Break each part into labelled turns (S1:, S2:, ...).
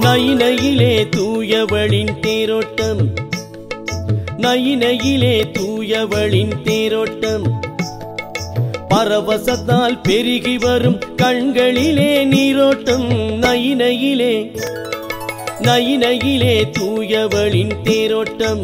S1: நயினையிலே தூயவளின் தேரோட்டம் நயினையிலே தூயவளின் தேரோட்டம் பரவசத்தால் பெருகி வரும் கண்களிலே நீரோட்டம் நயினையிலே நயினையிலே தூயவளின் தேரோட்டம்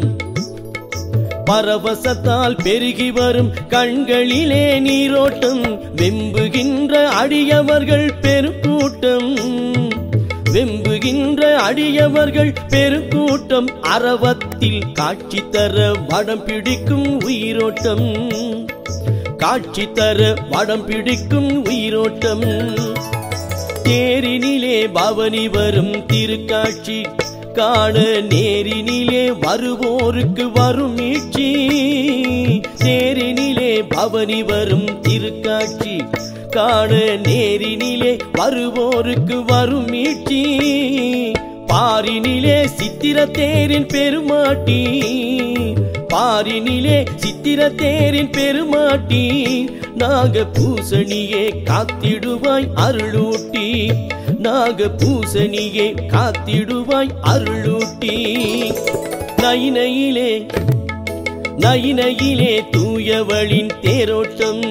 S1: பரவசத்தால் பெருகி வரும் கண்களிலே நீரோட்டம் வெம்புகின்ற அடியவர்கள் பெருக்கூட்டம் வெம்புகின்ற அடியவர்கள் பெருக்கூட்டம் அரவத்தில் காட்சி தர வடம் பிடிக்கும் உயிரோட்டம் காட்சி தர வடம் பிடிக்கும் உயிரோட்டம் தேரினிலே பவனி வரும் திருக்காட்சி காண நேரினிலே வருவோருக்கு வரும் மீட்சி தேரினிலே பவனி வரும் திருக்காட்சி காண நேரினிலே வருவோருக்கு வரும் மீட்சி பாரினிலே சித்திர தேரின் பெருமாட்டி பாரினிலே சித்திர தேரின் பெருமாட்டி நாக பூசணியே காத்திடுவாய் அருளூட்டி நாக பூசணியே காத்திடுவாய் அருளூட்டி நயினையிலே நயினையிலே தூயவளின் தேரோட்டம்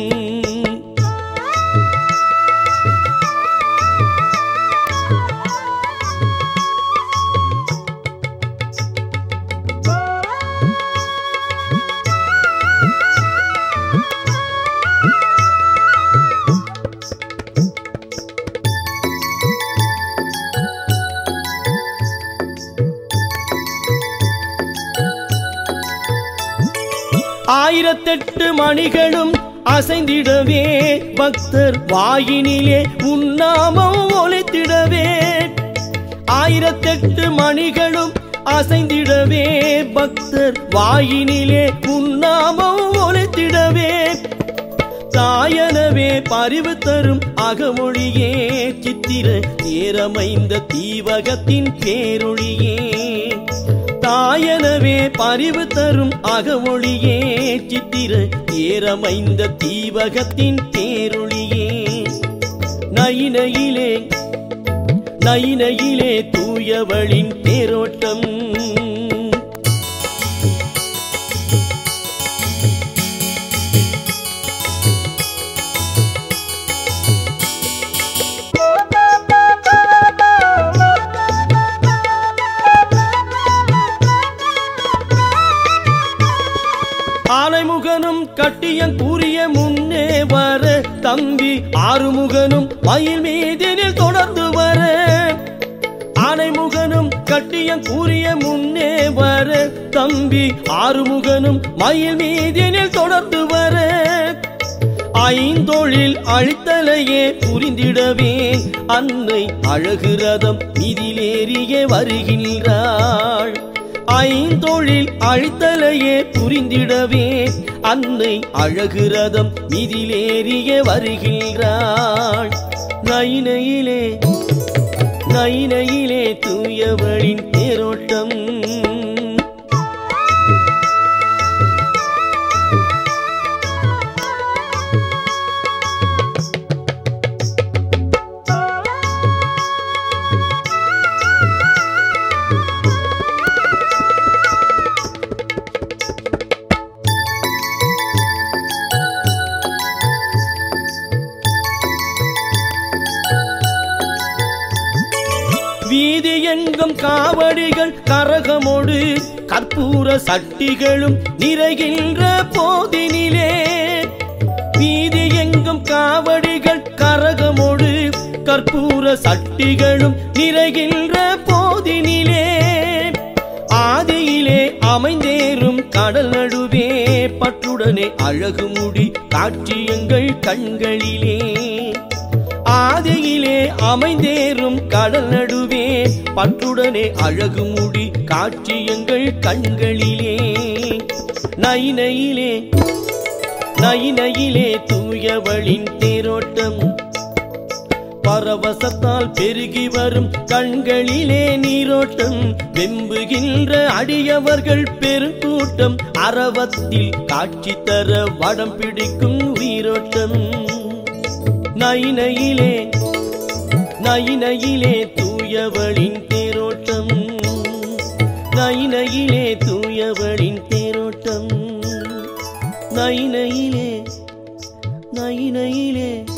S1: ஆயிரத்தெட்டு மணிகளும் அசைந்திடவே பக்தர் வாயினிலே உன்னாமம் ஒலித்திடவே ஆயிரத்தெட்டு மணிகளும் அசைந்திடவே பக்தர் வாயினிலே உன்னாமம் ஒலித்திடவே தாயனவே பரிவு தரும் அகமொழியே சித்திர ஏரமைந்த தீவகத்தின் பேரொழியே தாயனவே பரிவு தரும் அகமொழியே சித்திர ஏரமைந்த தீவகத்தின் பேரொழியே நயினையிலே நயினையிலே தூயவளின் தேரோட்டம் ஆனைமுகனும் கட்டியன் கூறிய முன்னே வர தம்பி ஆறுமுகனும் மயில் மீதினில் தொடர்ந்து வர ஆனைமுகனும் கட்டியன் கூறிய முன்னே வர தம்பி ஆறுமுகனும் மயில் மீதினில் தொடர்ந்து வர ஐந்தொழில் அழித்தலையே புரிந்திடவே அன்னை அழகு ரதம் இதிலேறியே வருகின்றாள் ஐந்தொழில் அழித்தலையே புரிந்திடவே அன்னை அழகு ரதம் இதிலேறிய வருகின்றாள் நயினையிலே நயினையிலே தூயவளின் தேரோட்டம் வீதி எங்கும் காவடிகள் கரகமோடு கற்பூர சட்டிகளும் நிறைகின்ற போதினிலே வீதி எங்கும் காவடிகள் கரகமோடு கற்பூர சட்டிகளும் நிறைகின்ற போதினிலே ஆதியிலே அமைந்தேறும் கடல் நடுவே பற்றுடனே அழகு முடி காட்சியங்கள் கண்களிலே ஆதியிலே அமைந்தேறும் கடல் நடுவே பற்றுடனே அழகு முடி காட்சியங்கள் கண்களிலே நயினையிலே நயினையிலே தூயவளின் தேரோட்டம் பரவசத்தால் பெருகி வரும் கண்களிலே நீரோட்டம் வெம்புகின்ற அடியவர்கள் பெருங்கூட்டம் அரவத்தில் காட்சி தர வடம் பிடிக்கும் உயிரோட்டம் நயினையிலே நயினையிலே தூய தூயவளின் தேரோட்டம் நயினையிலே தூயவளின் தேரோட்டம் நயினையிலே நயினையிலே